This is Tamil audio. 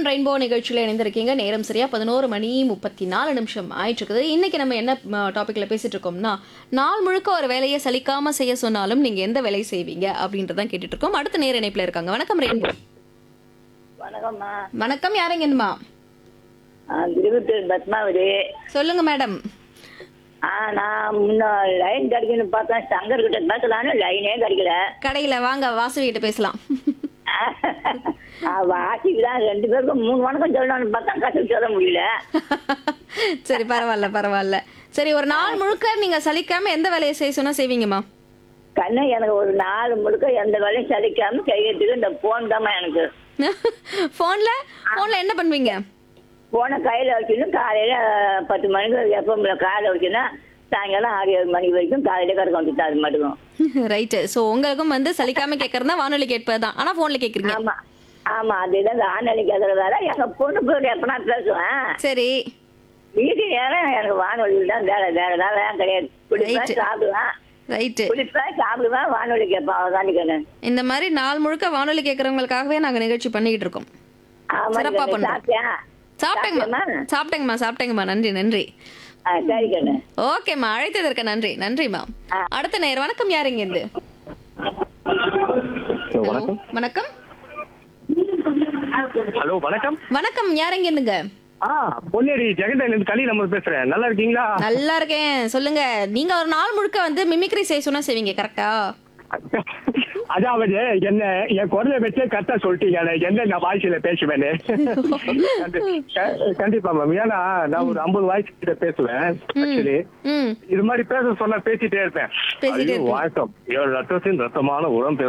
எஃப்எம் ரெயின்போ நிகழ்ச்சியில் இணைந்திருக்கீங்க நேரம் சரியா பதினோரு மணி முப்பத்தி நாலு நிமிஷம் ஆயிட்டு இருக்குது இன்னைக்கு நம்ம என்ன டாபிக்ல பேசிட்டு இருக்கோம்னா நாள் முழுக்க ஒரு வேலையை சலிக்காம செய்ய சொன்னாலும் நீங்க எந்த வேலையை செய்வீங்க அப்படின்றதான் கேட்டுட்டு இருக்கோம் அடுத்த நேர இணைப்புல இருக்காங்க வணக்கம் ரெயின்போ வணக்கம்மா வணக்கம் யாருங்கம்மா ஆ, திருவத்தூர் பத்மாவதி சொல்லுங்க மேடம் ஆ நான் முன்ன லைன் கிடைக்குன்னு பார்த்தேன் சங்கர் கிட்ட பேசலான்னு லைனே கிடைக்கல கடையில வாங்க வாசவி கிட்ட பேசலாம் வாசிக்கு தான் ரெண்டு பேருக்கும் மூணு வணக்கம் சொல்லணும்னு பார்த்தா கஷ்டம் சொல்ல முடியல சரி பரவாயில்ல பரவாயில்ல சரி ஒரு நாள் முழுக்க நீங்க சலிக்காம எந்த வேலையை செய்ய சொன்னா செய்வீங்கம்மா கண்ணு எனக்கு ஒரு நாலு முழுக்க எந்த வேலையும் சலிக்காம செய்யறதுக்கு இந்த போன் தாம்மா எனக்கு போன்ல போன்ல என்ன பண்ணுவீங்க போனை கையில வச்சுன்னு காலையில பத்து மணிக்கு எப்போ காலையில வச்சுன்னா சாயங்காலம் ஆறு ஏழு மணி வரைக்கும் காலையில கறக்க வந்துட்டு அது மட்டும் ரைட்டு ஸோ உங்களுக்கும் வந்து சலிக்காம கேட்கறது தான் வானொலி கேட்பது தான் ஆனா போன்ல கேட்குறீங்க ஆமா ஆமா அதுதான் இந்த ஆணலி கேட்கற வேலை எங்க பொண்ணு பேர் எப்பனா பேசுவேன் சரி வீட்டு நேரம் எனக்கு வானொலியில் தான் வேலை வேற வேலை கிடையாது குடிப்பேன் Right. சாப்பிடுவேன் ரைட்டு குடிப்பேன் சாப்பிடுவேன் வானொலி கேட்பேன் அவ்வளோதான் கண்ணு இந்த மாதிரி நாள் முழுக்க வானொலி கேட்கறவங்களுக்காகவே நாங்க நிகழ்ச்சி பண்ணிக்கிட்டு இருக்கோம் ஆமா சிறப்பா கண்ணு. பண்ணுறோம் சாப்பிட்டியா சாப்பிட்டேங்கம்மா சாப்பிட்டியாம்மா? சாப்பிட்டேங்கம்மா சாப்பிட்டேங்கம்மா நன்றி நன்றி ஆ, சரி கண்ணு ஓகேம்மா அழைத்ததற்கு நன்றி நன்றிம்மா ஆ. அடுத்த நேரம் வணக்கம் யாருங்க இருந்து ஹலோ வணக்கம் வணக்கம் ஹலோ வணக்கம் வணக்கம் யாருங்க இருந்துங்க ஆ பொன்னேரி ஜெகண்டன் இருந்து கலி நம்ம பேசுறேன் நல்லா இருக்கீங்களா நல்லா இருக்கேன் சொல்லுங்க நீங்க ஒரு நாள் முழுக்க வந்து மிமிக்ரி செய்ய சொன்னா செய்வீங்க கரெக்டா அதாவது என்ன என் குரலை வச்சே கரெக்டா சொல்லிட்டீங்க என்ன நான் வாய்ஸ்ல பேசுவேன்னு கண்டி- க- கண்டிப்பா மேம் ஏன்னா நான் ஒரு ஐம்பது வாய்ஸ் கிட்ட பேசுவேன் ஆக்சுவலி ம் இது மாதிரி பேச சொன்னா பேசிட்டே இருப்பேன் பேசிட்டே ஐயோ, இருப்பீங்க. வணக்கம் ஏழு ரத்தத்தின் ரத்தமான உரம்